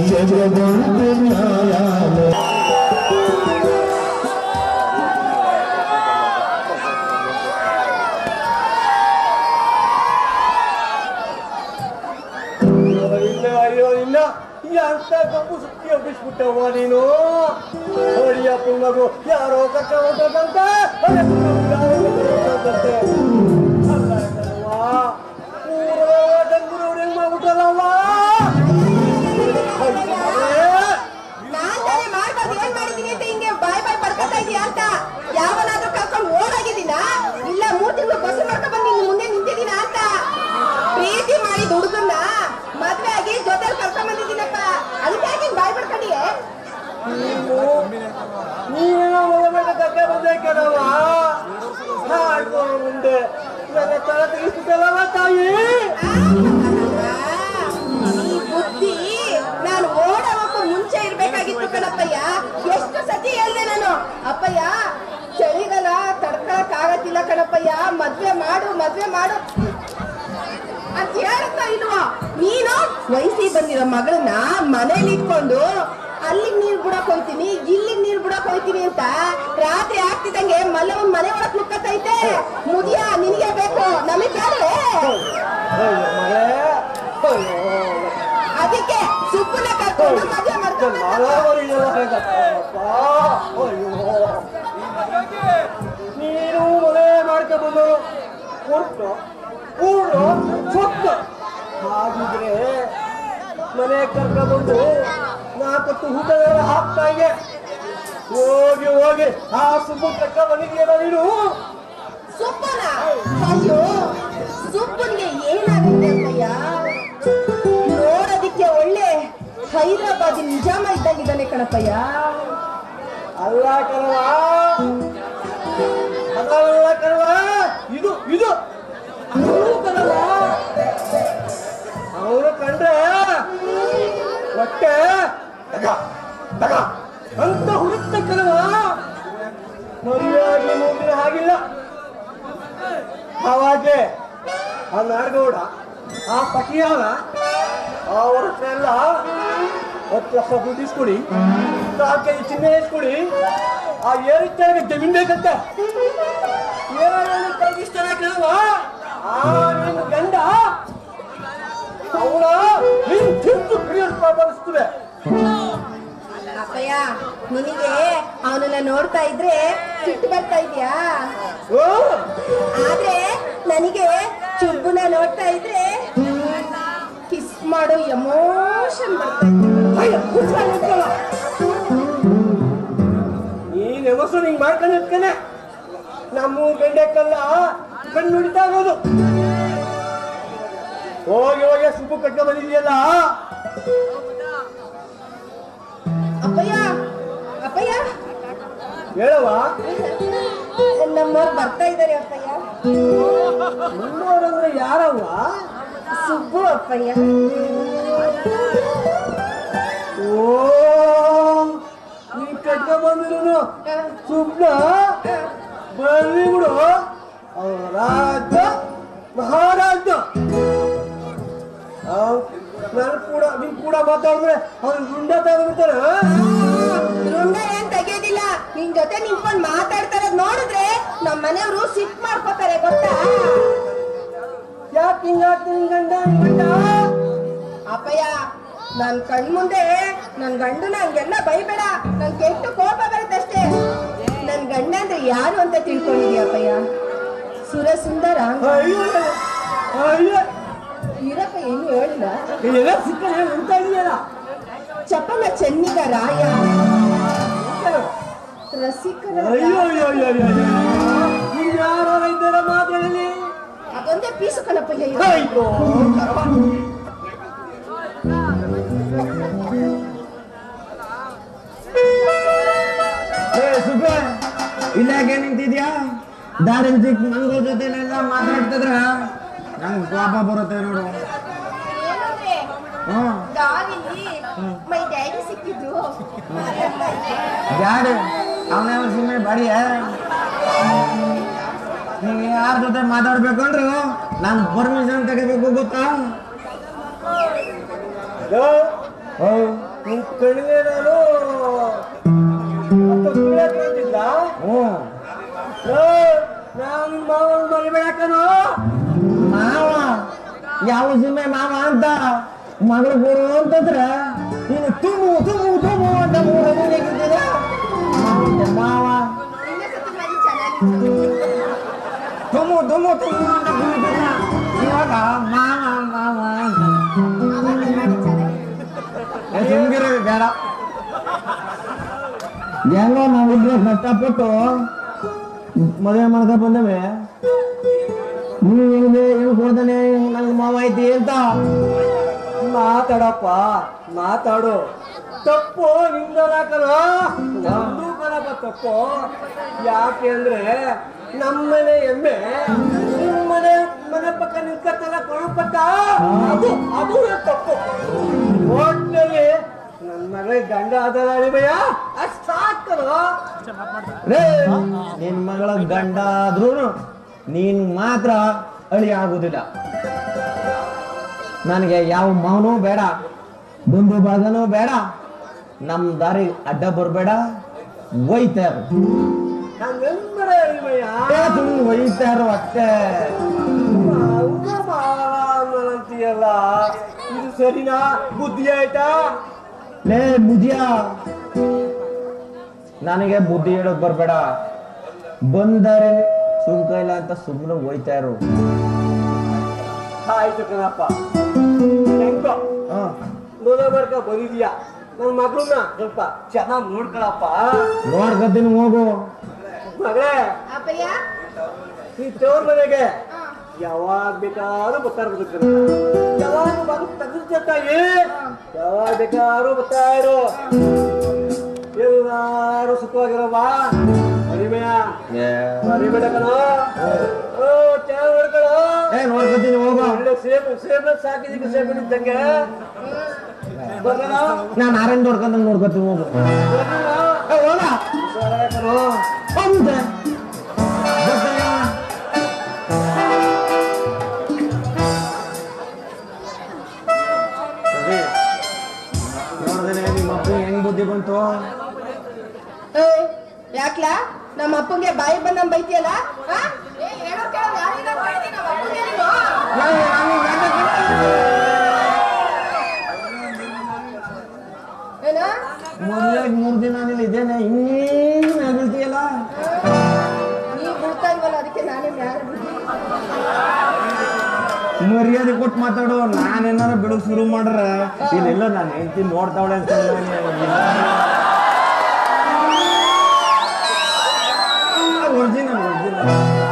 ಜಗದಂತೆ ನ್ಯಾಯಾಲಯ ಇಲ್ಲ ಅಯ್ಯೋ ಇಲ್ಲ ಎಂತ ಕಪ್ಪು ಸುತ್ತಿ ಒಪ್ಪಿಸ್ಬಿಟ್ಟವ್ವ ನೀನು ಅಡಿಯಪ್ಪ ಮಗು ಯಾರೋ ಕಕ್ಕ ಹೊಂಟದಂತ ಮಾಡ್ಬಿಟ್ಟಲ್ಲವ್ವ ನಾನ್ ತಾನೇ ಮಾಡ್ಬಾರ್ದು ಏನ್ ಮಾಡಿದೀನಿ ಅಂತ ಹಿಂಗೆ ಬಾಯ್ ಬಾಯ್ ಪಡ್ಕೊತಾ ಇದೀಯ ಅಂತ ಯಾವನಾದ್ರೂ ಕರ್ಕೊಂಡು ಓಡಾಗಿದ್ದೀನ ಇಲ್ಲ ಮೂರ್ ತಿಂಗಳು ಬಸ್ ಮಾಡ್ಕೊಂಡ್ ಬಂದು ನಿನ್ ಮುಂದೆ ನಿಂತಿದ್ದೀನ ಅಂತ ಪ್ರೀತಿ ಮಾಡಿದ ಹುಡುಗನ್ನ ಮದ್ವೆ ಆಗಿ ಜೊತೆಲಿ ಕರ್ಕೊಂಡ್ ಬಂದಿದ್ದೀನಪ್ಪ ಅದಕ್ಕೆ ಯಾಕೆ ಹಿಂಗ್ ಬಾಯ್ ಪಡ್ಕೊಂಡಿಯೇ ನೀನು ಒಳಗಡೆ ಕಕ್ಕ ಬಂದೆ ಕಣವ್ವ ಹಾಡ್ಕೊಂಡು ಮುಂದೆ ನನ್ನ ತಲೆ ತೆಗಿಸ್ಬಿಟ್ಟಲ್ಲವ ತಾಯಿ ಈ ಬುದ್ಧಿ ನಾನು ಓಡೋಕ್ಕೂ ಮುಂಚೆ ಇರ್ಬೇಕಾಗಿತ್ತು ಕಣಪ್ಪಯ್ಯ ಎಷ್ಟು ಸತಿ ಹೇಳ್ದೆ ನಾನು ಅಪ್ಪಯ್ಯ ಚಳಿಗಾಲ ತಡ್ಕೊಳಕ್ ಆಗತ್ತಿಲ್ಲ ಕಣಪ್ಪಯ್ಯ ಮದ್ವೆ ಮಾಡು ಮದ್ವೆ ಮಾಡು ಅಂತ ಹೇಳ್ತಾ ಇಲ್ವಾ ನೀನು ವಯಸ್ಸಿ ಬಂದಿರೋ ಮಗಳನ್ನ ಮನೇಲಿ ಇಟ್ಕೊಂಡು ಅಲ್ಲಿಗ್ ನೀರ್ ಬಿಡಕ್ ಹೋಗ್ತೀನಿ ಇಲ್ಲಿಗ್ ನೀರ್ ಬಿಡಕ್ ಹೋಗ್ತೀನಿ ಅಂತ ರಾತ್ರಿ ಆಗ್ತಿದ್ದಂಗೆ ಮಲ್ಲ ಒಂದ್ ಮನೆ ಒಳಗ್ ನುಕ್ಕತ್ತೈತೆ ಮುದಿಯ ನಿನಗೆ ಬೇಕು ನಮಗ್ ಬೇಡವೇ ಅಯ್ಯೋ ಮಗಳೇ ಅಯ್ಯೋ ಅದಕ್ಕೆ ಸುಪ್ಪನ ಕರ್ಕೊಂಡು ಮದುವೆ ಮಾಡ್ಕೊಂಡು ನೀನು ಮನೆ ಮಾಡ್ಕೊಂಡು ಕೊಟ್ಟು ಊರು ಸೊತ್ತು ಹಾಗಿದ್ರೆ ಮನೆ ಕರ್ಕೊಂಡು ನಾಲ್ಕತ್ತು ಊಟಗಳ ಹಾಕ್ತಾ ಇದೆ ಹೋಗಿ ಹೋಗಿ ಆ ಸುಬ್ಬು ಕಕ್ಕ ಬಂದಿದೆಯಲ್ಲ ನೀನು ಸುಪ್ಪನ ಅಯ್ಯೋ ಸುಪ್ಪನ್ಗೆ ಏನಾಗಿದೆ ಅಮ್ಮಯ್ಯ ನೋಡೋದಿಕ್ಕೆ ಒಳ್ಳೆ ಹೈದರಾಬಾದ್ ನಿಜಾಮ ಇದ್ದಂಗಿದ್ದಾನೆ ಕಣಪ್ಪಯ್ಯ ಅಲ್ಲ ಕಣವ ಅದಲ್ಲ ಕಣವ ಇದು ಇದು ಅವನು ಕಣವ ಅವನು ಕಂಡ್ರೆ ಹೊಟ್ಟೆ ತಗ ತಗ ಅಂತ ಹುಡುಕ್ತ ಕಣವ ಮರಿಯಾಗಿ ಮೂಗಿನ ಹಾಗಿಲ್ಲ ಅವಾಗೆ ಆ ನಾಡಗೌಡ ಆ ಪಟಿಯಾನ ಅವ್ರ ಎಲ್ಲ ಹತ್ತು ಲಕ್ಷ ದುಡ್ಡು ಇಸ್ಕೊಡಿ ನಾಲ್ಕು ಕೆಜಿ ಚಿನ್ನ ಇಸ್ಕೊಡಿ ಆ ಏರಿಕೆಗೆ ಜಮೀನ್ ಬೇಕಂತೆ ಏರಿಕೆ ಇಷ್ಟ ಕೇಳುವ ಆ ನಿನ್ನ ಗಂಡ ಅವನ ನಿನ್ ತಿಂದು ಕುಡಿಯೋದು ಬರೆಸ್ತದೆ ಅಪ್ಪಯ್ಯ ನಿನಗೆ ಅವನನ್ನ ನೋಡ್ತಾ ಇದ್ರೆ ಸಿಟ್ಟು ಬರ್ತಾ ಇದೆಯಾ ಓ ಆದ್ರೆ ನನಗೆ ಚುಬ್ಬುನ ನೋಡ್ತಾ ಇದ್ರೆ ಕಿಸ್ ಮಾಡೋ ಎಮೋಷನ್ ಬರ್ತಾ ಇದೆ ಅಯ್ಯ, ಕೂತ್ಕೊಳ್ಳ, ಕೂತ್ಕೊಳ್ಳ. ನೀನ್ ಎಮಸು ಹಿಂಗ್ ಮಾಡ್ಕೊಂಡು ಇರ್ತಾನೆ ನಮ್ಮ ಗಂಡಕ್ಕಲ್ಲ ಕಣ್ಣು ಹಿಡಿತಾ ಇರೋದು ಹೋಗಿ ಹೋಗಿ ಸುಬ್ಬು ಕಟ್ಟ ಬಂದಿದೆಯಲ್ಲ ಅಪ್ಪಯ್ಯ ಅಪ್ಪಯ್ಯ ಹೇಳವ ನಮ್ಮವ್ರು ಬರ್ತಾ ಇದ್ದಾರೆ ಅಪ್ಪಯ್ಯ ನಿಮ್ಮವ್ರಂದ್ರೆ ಯಾರವ್ವ ಸುಬ್ಬು ಅಪ್ಪಯ್ಯ ಓ ನೀ ಕಟ್ಕ ಬಂದಿರೋನು ಸುಬ್ನ ಬರ್ಲಿ ಬಿಡು ಅವ್ರ ರಾಜ ಮಹಾರಾಜ ನಾನು ಕೂಡ ನಿನ್ ಕೂಡ ಮಾತಾಡಿದ್ರೆ ಅವ್ನು ಗುಂಡ ತೆಗೆದ್ಬಿಡ್ತಾನೆ ರುಂಡ ಏನ್ ತೆಗಿಯೋದಿಲ್ಲ ನಿನ್ ಜೊತೆ ನಿಂತ್ಕೊಂಡ್ ಮಾತಾಡ್ತಾ ಇರೋದ್ ನೋಡಿದ್ರೆ ನಮ್ ಮನೆಯವರು ಸಿಟ್ ಮಾಡ್ಕೋತಾರೆ ಗೊತ್ತಾ ಯಾಕೆ ಹಿಂಗಾಗ್ತೀನಿ ಗಂಡ ನಿನ್ ಗಂಡ ಅಪ್ಪಯ್ಯ ನನ್ ಕಣ್ ಮುಂದೆ ನನ್ ಗಂಡನ ಹಂಗೆಲ್ಲ ಬೈಬೇಡ ನನ್ ಕೆಟ್ಟ ಕೋಪ ಬರುತ್ತಷ್ಟೇ ನನ್ ಗಂಡ ಅಂದ್ರೆ ಯಾರು ಅಂತ ತಿಳ್ಕೊಂಡಿದ್ಯಾ ಅಪ್ಪಯ್ಯ ಸುರ ಸುಂದರ ಅಯ್ಯೋ ಅಯ್ಯೋ ಇರಪ್ಪ ಏನು ಹೇಳಿಲ್ಲ ಇದೆಲ್ಲ ಸಿಕ್ಕ ಅಂತ ಇದೆಯಲ್ಲ ಚಪ್ಪಲ ಚೆನ್ನಿಗ ರಾಯ ರಸಿಕರ ಅಯ್ಯೋ ಅಯ್ಯೋ ಅಯ್ಯೋ ಅಯ್ಯೋ ನೀನ್ ಯಾರೋ ಇದ್ದಾರ ಮಾತಾಡಲಿ ಅದೊಂದೇ ಪೀಸು ಕಣಪ್ಪಯ್ಯ ಇದು. ಅಯ್ಯೋ ಏ ಸುಬ್ಬೆ ಇಲ್ಲಾಕೆ ನಿಂತಿದ್ಯಾ ದಾರಿ ಚಿಕ್ಕ ಮಂಗಳ ಜೊತೆಲೆಲ್ಲ ಮಾತಾಡ್ತಿದ್ರ ನಂಗೆ ಕೋಪ ಬರುತ್ತೆ ನೋಡು ಏನಂದ್ರೆ ಹ್ಮ್ ದಾರಿಲಿ ಮೈ ಡ್ಯಾಡಿ ಸಿಕ್ಕಿದ್ರು ಗಾಡಿ ಅವನೇ ಸುಮ್ಮನೆ ಬಡಿಯ ನೀವು ಯಾರ ಜೊತೆ ಮಾತಾಡ್ಬೇಕು ಅಂದ್ರೆ ನಾನು ಪರ್ಮಿಷನ್ ತೆಗಿಬೇಕು ಗೊತ್ತಾ ಹಲೋ ಹೌದು ನಿನ್ ಕಣ್ಣಿಗೆ ನಾನು ಮತ್ತೆ ಸುಳ್ಳು ಹೇಳ್ತಿದ್ದ? ಹ್ಞೂ ಏ, ನಾನ್ ನಿನ್ ಮಾವನ್ ಮರಿಬೇಡ ಕಣೋ ಮಾವ ಯಾವ ಸಿಮೆ ಮಾವ ಅಂತ ಮಗಳು ಕೊಡು ಅಂತಂದ್ರೆ ನೀನು ತುಮು ತುಮು ತುಮು ಅಂತ ಮೂರು ಮೂಲೆಗಿರ್ತೀರ ಮಾವ ಇನ್ನೊಂದ್ಸತಿ ಮಾಡಿ ಚೆನ್ನಾಗಿತ್ತು ತುಮು ತುಮು ತುಮು ಅಂತ ಕುಣಿತೀರ ಇವಾಗ ಮಾವ ಮಾವ ಅಂತ ಆವತ್ತು ಮಾಡಿ ಚೆನ್ನಾಗಿತ್ತು ಏ, ಸುಮ್ಗಿರು ಬೇಡ ಹೆಂಗೋ ನಾವಿಬ್ರು ಕಷ್ಟಪಟ್ಟು ಮದುವೆ ಮಾಡ್ಕೊ ಬಂದವೆ ನೀವು ಹೆಂಗೆ ಹೆಂಗ್ ಕೊಡ್ತಾನೆ ನಂಗೆ ಮಾವ ಐತಿ ಅಂತ ಮಾತಾಡಪ್ಪ ಮಾತಾಡು ತಪ್ಪು ನಿಂದಲ್ಲ ಕಣ ನಮ್ದು ಕಣಪ್ಪ ತಪ್ಪು ಯಾಕೆ ಅಂದ್ರೆ ನಮ್ಮನೆ ಎಮ್ಮೆ ನಿಮ್ಮನೆ ಮನೆ ಪಕ್ಕ ನಿಂತ್ಕತ್ತಲ್ಲ ಕಣು ಪಕ್ಕ ಅದು ಅದು ನನ್ ತಪ್ಪು ಒಟ್ಟಿನಲ್ಲಿ ನನ್ನ ಮಗಳಿಗೆ ಗಂಡ ಅದಲ್ಲ ಅಳಿಬಯ್ಯ ಅಷ್ಟು ಸಾಕಲ್ಲ ರೇ ನಿನ್ ಮಗಳ ಗಂಡ ಆದ್ರೂ ನೀನ್ ಮಾತ್ರ ಅಳಿ ಆಗುದಿಲ್ಲ ನನಗೆ ಯಾವ ಮೌನೂ ಬೇಡ ಬಂಧು ಬಳಗನೂ ಬೇಡ ನಮ್ ದಾರಿ ಅಡ್ಡ ಬರ್ಬೇಡ ಒಯ್ತಾರ ಹಂಗಂದ್ರೆ ಅಳಿಬಯ್ಯ ಒಯ್ತಾರ ಅಷ್ಟೇ ಅಂತೀಯಲ್ಲ ಇದು ಸರಿನಾ ಬುದ್ಧಿ ಆಯ್ತಾ ಲೇ ಮುದಿಯ ನನಗೆ ಬುದ್ಧಿ ಹೇಳಕ್ ಬರ್ಬೇಡ ಬಂದರೆ ಸುಂಕ ಇಲ್ಲ ಅಂತ ಸುಮ್ಮನೆ ಒಯ್ತಾ ಇರು ಆಯ್ತು ಕಣಪ್ಪ ಹೆಂಗೋ ಹ. ನೋಡಬರ್ಕ ಬಂದಿದ್ಯಾ ನನ್ನ ಮಗಳನ್ನ ಸ್ವಲ್ಪ ಚೆನ್ನಾಗಿ ನೋಡ್ಕೊಳಪ್ಪ ನೋಡ್ಕತ್ತೀನಿ ಹೋಗು ಮಗಳೇ ಅಪ್ಪಯ್ಯ ಈ ತವ್ರ ಮನೆಗೆ ಹಾ. ಯಾವಾಗ ಬೇಕಾದ್ರೂ ಬರ್ತಾ ಇರ್ಬೋದು ಯಾವಾಗ ಮಗು ತೆಗೆದಿರ್ತಾಯಿ ಯಾವಾಗ ಬೇಕಾದ್ರೂ ಬರ್ತಾ ಇರು ಎಲ್ಲಾರು ಸುಖವಾಗಿರವ್ವ ಮರಿಬೇಡ ಮರಿಬೇಡ ಕಣ ಓ ಚೆನ್ನಾಗಿ ನೋಡ್ಕೊಳೋ ಏ ನೋಡ್ಕತ್ತೀನಿ ಹೋಗು ಒಳ್ಳೆ ಸೇಬ್ ಸೇಬ್ ಸಾಕಿದಕ್ಕೆ ಸೇಬ್ ಇದ್ದಂಗೆ ಬರ್ಲಾ ನಾನು ಆರೆಂಜ್ ನೋಡ್ಕೊಂತ ನೋಡ್ಕತ್ತೀನಿ ಹೋಗು ಬರ್ಲಾ ಏ, ಹೋಗ. ಸರಿ ಕಣೋ ಹೋಗುತ್ತೆ. ಗೊತ್ತಾಯ್ತಾ? ಸರಿ. ನೋಡ್ದೇನೆ ನಿಮ್ಮ ಅಪ್ಪ ಹೆಂಗ್ ಬುದ್ಧಿ ಬಂತು ಏಯ್, ಯಾಕ್ಲಾ ನಮ್ಮ ಅಪ್ಪಂಗೆ ಬಾಯಿ ಬಂದಂಗ್ ಬೈತಿಯಲ್ಲ ಆ? ಏ, ಹೇಳೋ ಕೇಳೋ ಯಾರಿಲ್ಲ ಬೈದಿ ನಮ್ಮ ಅಪ್ಪಂಗೆ ನೀನು? ಏನ? ಮೊದಲೇ ಮೂರ್ ದಿನ ನೀನು ಇದೇನೆ ಹಿಂಗ್ ನಗಳ್ತೀಯಲ್ಲ ನೀ ಬಿಡ್ತಾ ಇಲ್ವಲ್ಲ ಅದಕ್ಕೆ ನಾನೇ ಮ್ಯಾಲ ಬಿಡ್ತೀನಿ. ಮರ್ಯಾದೆ ಕೊಟ್ಟು ಮಾತಾಡು ನಾನೇನಾರ ಬಿಡಕ್ ಶುರು ಮಾಡ್ರೆ ಇಲ್ಲೆಲ್ಲ ನಾನು ಹೆಂಡತಿ ನೋಡ್ತಾವಳೆ ಅಂತ ಒರಿಜಿನಲ್ ಒರಿಜಿನಲ್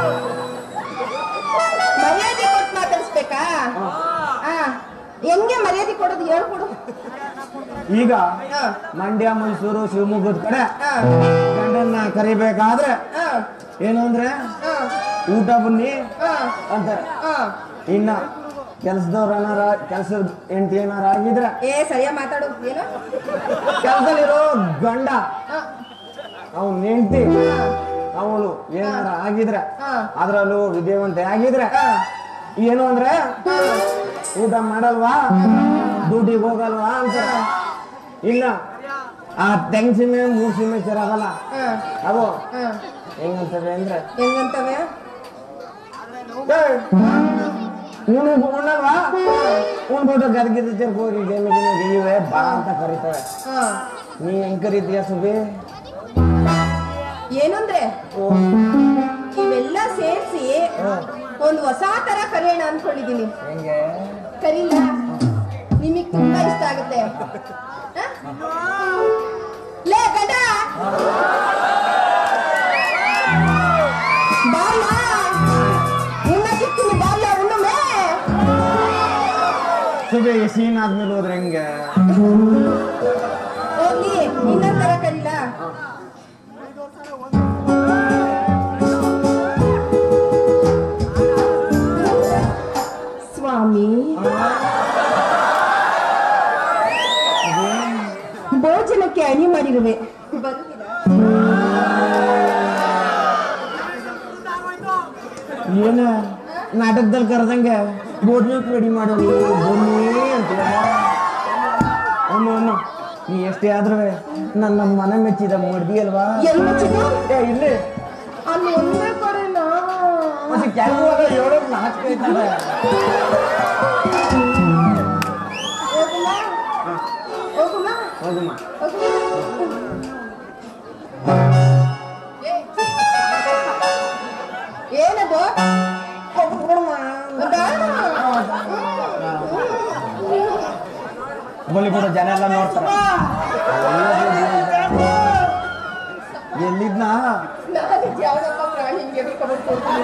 ಮರ್ಯಾದೆ ಕೊಟ್ಟು ಮಾತಾಡ್ಸ್ಬೇಕಾ ಆ ಹೆಂಗೆ ಮರ್ಯಾದೆ ಕೊಡೋದು ಹೇಳ್ಕೊಡು ಈಗ ಹಾ. ಮಂಡ್ಯ ಮೈಸೂರು ಶಿವಮೊಗ್ಗದ ಕಡೆ ಹಾ. ಗಂಡನ್ನ ಕರಿಬೇಕಾದ್ರೆ ಹಾ. ಏನು ಅಂದ್ರೆ ಹಾ. ಊಟ ಬನ್ನಿ ಹಾ. ಅಂತಾರೆ ಹಾ. ಇನ್ನ ಕೆಲ್ಸದವ್ರ ಏನಾರ ಕೆಲ್ಸದ ಹೆಂಡತಿ ಏನಾರ ಆಗಿದ್ರೆ ಏ ಸರಿಯಾ ಮಾತಾಡು ಏನು ಕೆಲ್ಸದಲ್ಲಿರೋ ಗಂಡ ಹಾ. ಅವನ್ ಹೆಂಡತಿ ಅವಳು ಏನಾರ ಆಗಿದ್ರೆ ಹಾ. ಅದ್ರಲ್ಲೂ ವಿದ್ಯಾವಂತೆ ಆಗಿದ್ರೆ ಹಾ. ಏನು ಅಂದ್ರೆ ಊಟ ಮಾಡಲ್ವಾ ಡ್ಯೂಟಿಗೆ ಹೋಗಲ್ವಾ ಅಂತ ಇನ್ನ ಆ ತೆಂಗ್ ಸಿಮೆ ಮೂರ್ ಸಿಮೆ ಸೇರಾಗಲ್ಲ ಹಾ. ಅವು ಹಾ. ಹೆಂಗಂತವೆ ಅಂದ್ರೆ ಹೆಂಗಂತವೆ ಉಣ್ಣು ಉಣ್ಣಲ್ವಾ ಉಣ್ಬಿಟ್ಟು ಗದಗಿದ ಚರ್ಕ್ ಹೋಗಿ ಗೇಮ್ ಗೆಯುವೆ ಬಾ ಅಂತ ಕರೀತವೆ ಹಾ. ನೀ ಹೆಂಗ್ ಕರೀತೀಯ ಸುಬಿ ಏನಂದ್ರೆ ಇವೆಲ್ಲ ಸೇರ್ಸಿ ಒಂದು ಹೊಸ ತರ ಕರೆಯೋಣ ಅನ್ಕೊಂಡಿದೀನಿ ಹೆಂಗೆ ಕರೀಲ ನಿಮಗ್ ತುಂಬಾ ಇಷ್ಟ ಆಗುತ್ತೆ ಹ? ಲೇ ಗಂಡ ಬಾಲ ಉಣ್ಣ ಸಿಕ್ತೀನಿ ಬಾಲ ಉಣ್ಣುಮೆ ಸುಬಿ ಸೀನ್ ಆದ್ಮೇಲೆ ಹೋದ್ರೆ ಹೆಂಗೆ ಹೋಗ್ಲಿ ಇನ್ನೊಂದ್ ತರ ಕರೀಲ ಸ್ವಾಮಿ ಭೋಜನಕ್ಕೆ ಅಣಿ ಮಾಡಿರುವೆ ಬರುತ್ತೀರಾ ಏನು ನಾಟಕದಲ್ಲಿ ಕರೆದಂಗೆ ಭೋಜನಕ್ಕೆ ರೆಡಿ ಮಾಡೋದು ಬನ್ನಿ ಅಂತ ಅಮ್ಮ ಅಮ್ಮ ನೀ ಎಷ್ಟೇ ಆದ್ರೂ ನನ್ನ ಮನ ಮೆಚ್ಚಿದ ಮಡ್ದಿ ಅಲ್ವಾ ಎಲ್ಲಿ ಮುಚ್ಚಿದ್ದು ಏ ಇಲ್ಲಿ ಅಲ್ಲಿ ಒಂದೇ ಕಡೆನಾ ಮತ್ತೆ ಕೆಲವು ಹೇಳೋದು ನಾಚಿಕೆ ಆಯ್ತದೆ. ಹೋಗುಮ ಹೋಗುಮ ಹೋಗಮ್ಮ ಏನದು ಬಲಿ ಬಿಡು ಜನ ಎಲ್ಲ ನೋಡ್ತಾರ ಎಲ್ಲಿದ್ನ ನಾನು ಯಾವ್ದಪ್ಪ ಪ್ರಾಣಿ ಹಿಂಗೆ ಬಿಟ್ಕೊಂಡ್ಬಿಟ್ಟು ಕೊಡ್ತೀನಿ.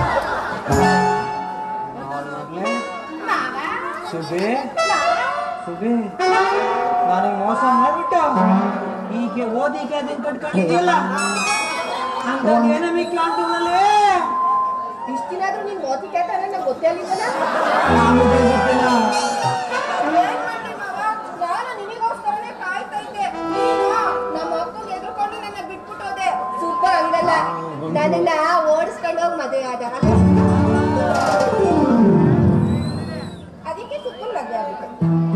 ಸುಬಿ ಸುಬಿ ನನಗೆ ಮೋಸ ಮಾಡ್ಬಿಟ್ಟ ಈಗ ಓದಿಗೆ ಅದನ್ನ ಕಟ್ಕೊಂಡಿದ್ಯಲ್ಲ ಹಂಗಾಗಿ ಏನೋ ಮಿಕ್ಕಿ ಅಂಟುನಲ್ಲಿ ಇಷ್ಟ್ ದಿನ ಆದ್ರೂ ನೀನ್ ಮೋತಿ ಕೇಳ್ತಾನೆ ನಂಗೆ ಗೊತ್ತೇ ಆಗಿದ್ದಲ್ಲ ಏನ್ ಮಾಡ್ಲಿ ಮಾವ? ನಾನು ನಿನಗೋಸ್ಕರನೇ ಕಾಯ್ತಾ ಇದ್ದೆ. ನೀನು ನಮ್ಮ ಅಪ್ಪಂಗೆ ಎದ್ರುಕೊಂಡು ನನ್ನ ಬಿಟ್ಬಿಟ್ಟು ಹೋದೆ. ಸೂಪರ್ ಹಂಗಲ್ಲ ನನ್ನನ್ನ ಓಡಿಸ್ಕೊಂಡು ಹೋಗಿ ಮದುವೆ ಆದ ಅದಕ್ಕೆ ಸೂಪರ್ ಮದುವೆ ಆಗ್ಬಿಟ್ಟು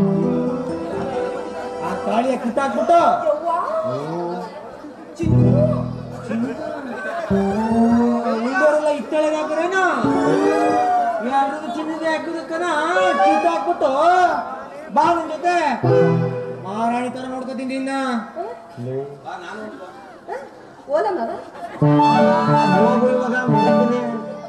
ಆ ತಾಳಿಯ ಕಿತ್ತಾಕ್ಬಿಟ್ಟು ಯವ್ವಾ ಚಿನ್ನು ಉಳಿದವರೆಲ್ಲ ಇತ್ತಳೆಗೆ ಹಾಕಿರೇನು ಯಾರ್ದು ಚಿನ್ನದ ಹಾಕಿದಕ್ಕನ ಕಿತ್ತಾಕ್ಬಿಟ್ಟು ಬಾ ನನ್ ಜೊತೆ ಮಹಾರಾಣಿ ತರ ನೋಡ್ಕೊತೀನಿ ನಿನ್ನ ಓಲ ಮಗ ಹೋಗು ಇವಾಗ ಮುಗಿತೀನಿ.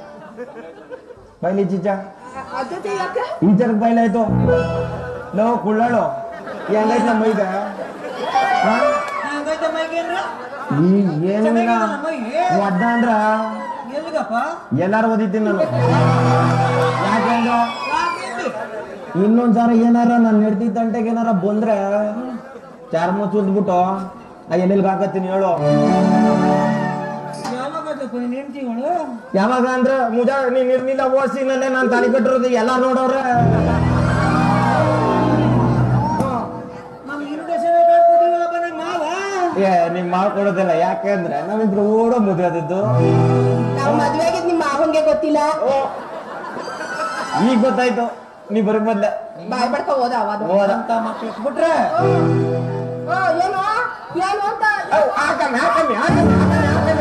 ಬೈಲಿ ಚಿಚ್ಚ ಅದೇ ಯಾಕೆ ಈ ಜನ ಬೈಲಾಯ್ತು ಲೋ ಕುಳ್ಳಾಳು ಹೆಂಗೈತ್ ನಮ್ಮ ಮೈಗ ಹಾ? ಹಂಗೈತೆ ಮೈಗೆ ಅಂದ್ರೆ ಈ ಏನಿಲ್ಲ ಚೆನ್ನಾಗಿದೆಯಲ್ಲ ಮೈಗೆ? ಒದ್ದ ಅಂದ್ರ ಎಲ್ಲಿಗಪ್ಪ ಎಲ್ಲಾರು ಓದಿದ್ದೀನಿ ನಾನು ಯಾಕೆಂದ್ರ ಯಾಕೆ ಇನ್ನೊಂದ್ಸಾರ ಏನಾರ ನಾನು ನೆಡ್ತಿದ್ದ ಗಂಟೆಗೆ ಏನಾರ ಬಂದ್ರೆ ಚಾರ್ಮ ಚುಲ್ದ್ಬಿಟ್ಟು ನಾ ಎಲ್ಲೆಲ್ಗೆ ಹಾಕತ್ತೀನಿ ಹೇಳು ಯಾವಾಗಪ್ಪ ನೀನ್ ಹೆಂಡ್ತಿಗಳು ಯಾವಾಗ ಅಂದ್ರೆ ಮುಜಾ ನೀನ್ ಇರ್ಲಿಲ್ಲ ಓಸಿನಲ್ಲೇ ನಾನು ತಾಳಿ ಕಟ್ಟಿರೋದು ಎಲ್ಲ ನೋಡವ್ರೆ ನಮ್ ಇನ್ವಿಟೇಷನ್ ಕೊಟ್ಟಿವಲ್ಲಪ್ಪ ನಮ್ಮ ಮಾವ ಏ ನಿಮ್ ಮಾಡ್ಕೊಡೋದಿಲ್ಲ ಯಾಕೆಂದ್ರೆ ನಾವಿಬ್ರು ಓಡೋ ಮದುವೆ ಆದದ್ದು ನಾವು ಮದ್ವೆ ಆಗಿದ್ ನಿಮ್ಮ ಮಾವನ್ಗೆ ಗೊತ್ತಿಲ್ಲ ಈಗ ಗೊತ್ತಾಯ್ತು ನೀ ಬರೀ ಮೊದ್ಲೆ ಬಾಯ್ ಬಡ್ಕ ಹೋದ ಅವಾಗ ಹೋದ ಅಂತ ಮಕ್ಳು ಇಟ್ಬಿಟ್ರೆ ಆ, ಏನು ಏನು ಅಂತ ಹಾಕಮ್ಮೆ ಹಾಕಮ್ಮೆ ಹಾಕಮ್ಮೆ ಹಾಕಮ್ಮೆ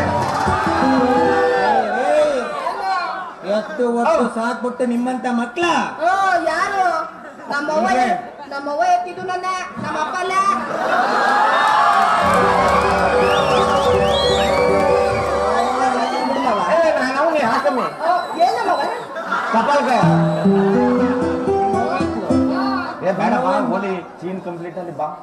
ಎತ್ತು ಒತ್ತು ಸಾಕ್ಬಿಟ್ಟು ನಿಮ್ಮಂತ ಮಕ್ಳ ಆ, ಯಾರು ನಮ್ಮವ್ವ ಎ- ನಮ್ಮವ್ವ ಎತ್ತಿದ್ದು ನನ್ನ ನಮ್ಮ ಅಪ್ಪ ಅಲ್ಲ ಏ ನಾನು ಅವನೇ ಹಾಕಮ್ಮೆ ಆ, ಏನ್ ನಮ್ಮವ್ವ ಕಪಾಲ್ಗೆ ಏ ಬೇಡ ಬಾ ಓಲಿ ಚೀನ್ ಕಂಪ್ಲೀಟ್ ಅಲ್ಲಿ ಬಾ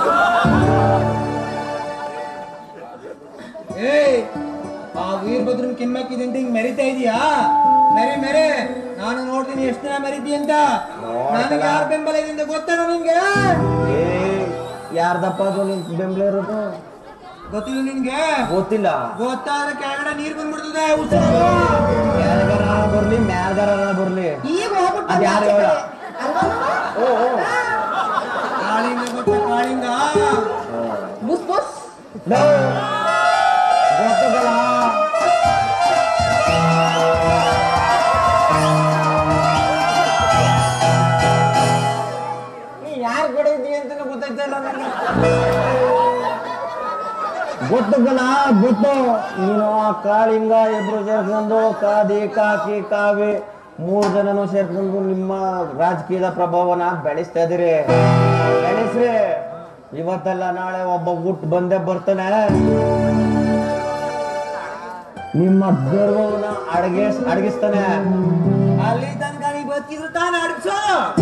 ಏಯ್ ಆ ವೀರಭದ್ರನ್ ಕಿಮ್ಮಕ್ಕಿದೆ ಅಂತ ಹಿಂಗ್ ಮೆರಿತಾ ಇದೀಯಾ ಮೆರಿ ಮೆರೆ ನಾನು ನೋಡ್ತೀನಿ ಎಷ್ಟು ದಿನ ಮೆರಿತಿ ಅಂತ ನನಗೆ ಯಾರ ಬೆಂಬಲ ಇದೆ ಅಂತ ಗೊತ್ತಾಗ ನಿನ್ಗೆ ಏ ಯಾರ್ದಪ್ಪ ಅದು ನಿನ್ ಬೆಂಬಲ ಇರೋದು ಗೊತ್ತಿಲ್ಲ ನಿನ್ಗೆ ಗೊತ್ತಿಲ್ಲ ಗೊತ್ತಾದ್ರೆ ಕೆಳಗಡೆ ನೀರ್ ಬಂದ್ಬಿಡ್ತದೆ ಉಸಿರು ಯಾರಿಗಾರ ಬರ್ಲಿ ಮ್ಯಾಲ್ಗಾರ ಬರ್ಲಿ ಈಗ ಹೋಗ್ಬಿಟ್ಟು ಅದ್ ಯಾರು ಹೇಳ? ಅಲ್ವಾ ಮಾವ? ಓ ಓ ಕಾಳಿಂಗ ಗೊತ್ತ ಕಾಳಿಂಗ ಬುಸ್ ಬುಸ್ ಲೋ, ಗೊತ್ತದಲ್ಲ ನೀ ಯಾರ ಕಡೆ ಇದ್ದೀಯ ಅಂತ ಗೊತ್ತಾಯ್ತಾ ಇಲ್ಲ ನನಗೆ ಗೊತ್ತಲ್ಲ ಗೊತ್ತು ನೀನು ಆ ಕಾಳಿಂಗ ಇಬ್ರು ಸೇರ್ಕೊಂಡು ಕಾದಿ ಕಾಕಿ ಕಾವಿ ಮೂರ್ ಜನನು ಸೇರ್ಕೊಂಡು ನಿಮ್ಮ ರಾಜಕೀಯದ ಪ್ರಭಾವನ ಬೆಳೆಸ್ತಾ ಇದೀರಿ ಬೆಳೆಸ್ರಿ ಇವತ್ತಲ್ಲ ನಾಳೆ ಒಬ್ಬ ಹುಟ್ಟು ಬಂದೇ ಬರ್ತಾನೆ ನಿಮ್ಮ ಗರ್ವವನ್ನ ಅಡಗಿಸ್ ಅಡಗಿಸ್ತಾನೆ ಅಲ್ಲಿ ತನಕ ನೀ ಬದುಕಿದ್ರು ತಾನೇ ಅಡ್ಸೋ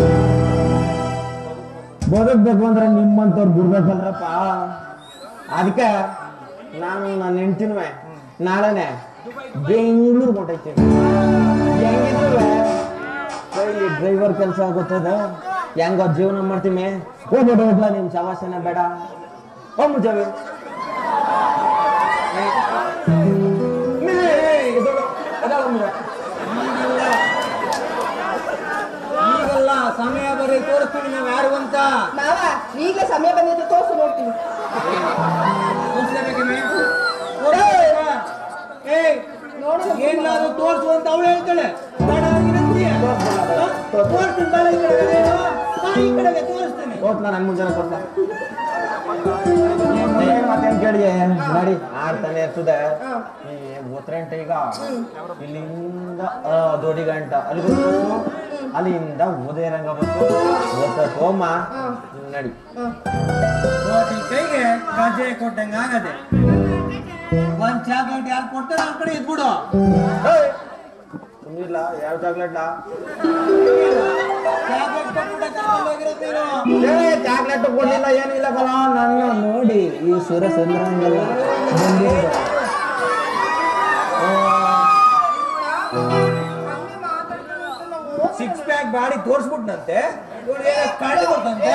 ಬದುಕ್ಬೇಕು ಅಂದ್ರೆ ನಿಮ್ಮಂತವ್ರು ಬಿಡ್ಬೇಕಲ್ರಪ್ಪ ಅದಕ್ಕೆ ನಾನು ನನ್ನ ಹೆಂಡ್ತಿನ್ವೆ ನಾಳೆನೆ ಬೆಂಗಳೂರು ಹೊಂಟೈತೀನಿ ಹೆಂಗಿದ್ರು ಕೈಲಿ ಡ್ರೈವರ್ ಕೆಲಸ ಗೊತ್ತದ ಹೆಂಗ ಜೀವನ ಮಾಡ್ತೀನಿ ಹೋಗ್ಬಿಟ್ಟು ಹೋಗ್ಲಾ ನಿಮ್ ಸವಾಸನೆ ಬೇಡ ಹೋಗ್ ಮುಜಾವೆ ಈಗೆಲ್ಲ ಸಮಯ ಬರೀ ತೋರಿಸ್ತೀವಿ ನಾವು ಯಾರು ಅಂತ ಮಾವ ಈಗಲೇ ಸಮಯ ಬಂದಿದ್ದು ತೋರ್ಸು ನೋಡ್ತೀನಿ ತೋರಿಸ್ಲೇಬೇಕೇನೆ? ತೋರಿಸ್ಬೇಕಾ? ಏಯ್ ನೋಡು ಏನಾದ್ರು ತೋರ್ಸು ಅಂತ ಅವಳು ಹೇಳ್ತಾಳೆ ಬೇಡ ನೀನಂತೀಯ? ಹ? ತೋರ್ಸ್ತೀನಿ ಬಾಳ ಈ ಕಡೆಗೆ ನೀನು. ಬಾ ಈ ಕಡೆಗೆ ತೋರಿಸ್ತೀನಿ ಹೋಗ್ಲಾ ನನ್ ಮುಂಜಾನೆ ಕೊಡ್ಲಾ ಏನ್ ಮತ್ತೇನ್ ಕೇಳಿ ನೋಡಿ ಆಡ್ತಾನೆ ಇರ್ತದೆ ಹಾ. ಈ ಉತ್ತರೆಂಟ ಈಗ ಇಲ್ಲಿಂದ ಆ, ದೊಡ್ಡಿ ಗಂಟ ಅಲ್ಲಿ ಬಸ್ಸು ಅಲ್ಲಿಂದ ಉದಯರಂಗ ಬಸ್ಸು ಒತ್ತ ಸೋಮ ನಡಿ ಕೋಟಿ ಕೈಗೆ ಗಜೆ ಕೊಟ್ಟಂಗ ಆಗದೆ ಒಂದ್ ಚಾಕ್ಲೇಟ್ ಯಾರು ಕೊಡ್ತಾರೆ ಆ ಕಡೆ ಇದ್ಬಿಡು ಇಲ್ಲ ಯಾವ ಚಾಕ್ಲೇಟ್ಲಾ ಚಾಕ್ಲೇಟ್ ಕೊಟ್ಬಿಟ್ಟೆ ಕರ್ಕೊಂಡು ಹೋಗಿರೋದು ನೀನು ಚಾಕ್ಲೇಟ್ ಕೊಡ್ಲಿಲ್ಲ ಏನಿಲ್ಲ ಕಲ ನನ್ನ ನೋಡಿ ಈ ಸುರ ಚಂದ್ರಂಗಲ್ಲ ಬಂದಿರೋದು. ಸಿಕ್ಸ್ ಪ್ಯಾಕ್ ಬಾಡಿ ತೋರ್ಸ್ಬಿಟ್ನಂತೆ ಇವ್ಳು ಏನೋ ಕಾಳಿ ಕೊಡ್ತಂತೆ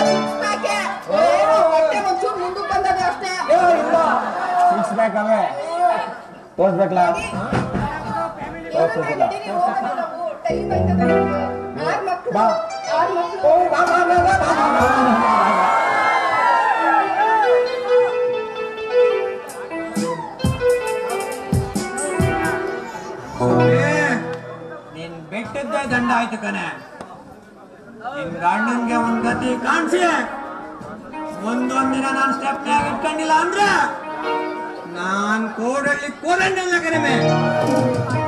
ಹೊಟ್ಟೆ ಒಂಚೂರು ಮುಂದಕ್ಕೆ ಬಂದದ ಅಷ್ಟೇ ಏ, ಇಲ್ಲ ಸಿಕ್ಸ್ ಪ್ಯಾಕ್ ಅವೇ ತೋರ್ಸ್ಬೇಕಲ್ಲ ತೋರ್ಸೋದಿಲ್ಲ ಟೈಮ್ ಆಯ್ತದ ಆರ್ ಮಕ್ಳು ಬಾ. ಆರ್ ಮಕ್ಳು ಓ, ಬಾ, ಬಾ, ಬಾ, ಬಾ, ಬಾ, ಬಾ, ಬಾ, ಬಾ, ಬಾ. ಏ, ನಿನ್ ಬೆಟ್ಟದ್ದೇ ದಂಡ ಆಯ್ತು ಕಣೆ ನಿನ್ ಗಂಡನ್ಗೆ ಒಂದ್ ಗತಿ ಕಾಣಿಸಿ ಒಂದೊಂದಿನ ನಾನು ಸ್ಟೆಪ್ ಇಟ್ಕೊಂಡಿಲ್ಲ ಅಂದ್ರೆ ನಾನ್ ಕೋಡಳ್ಳಿ ಕೋದಂಡಲ್ಲ ಕಡಿಮೆ